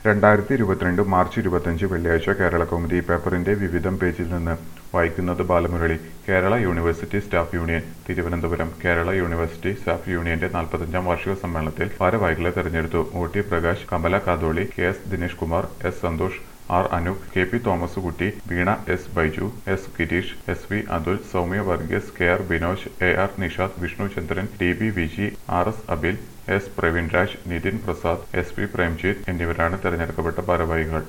രണ്ടായിരത്തി ഇരുപത്തിരണ്ട് മാർച്ച് ഇരുപത്തഞ്ച് വെള്ളിയാഴ്ച കേരള കൗമുദി പേപ്പറിന്റെ വിവിധം പേജിൽ നിന്ന് വായിക്കുന്നത് Balamurali Kerala university staff union Thiruvananthapuram Kerala university staff യൂണിയന്റെ നാൽപ്പത്തഞ്ചാം വാർഷിക സമ്മേളനത്തിൽ ഭാരവാഹികളെ തെരഞ്ഞെടുത്തു O T Prakash Kamala Katholi K S Dinesh Kumar S Santhosh R Anoop K P Thomas Kutty Veena S Baiju S Girish S V Athul Soumya Varghese K R Binoj A R Nishad Vishnu Chandran T B Viji R S Abil S Praveen Raj Nitin Prasad S P Premjith എന്നിവരാണ് തെരഞ്ഞെടുക്കപ്പെട്ട ഭാരവാഹികൾ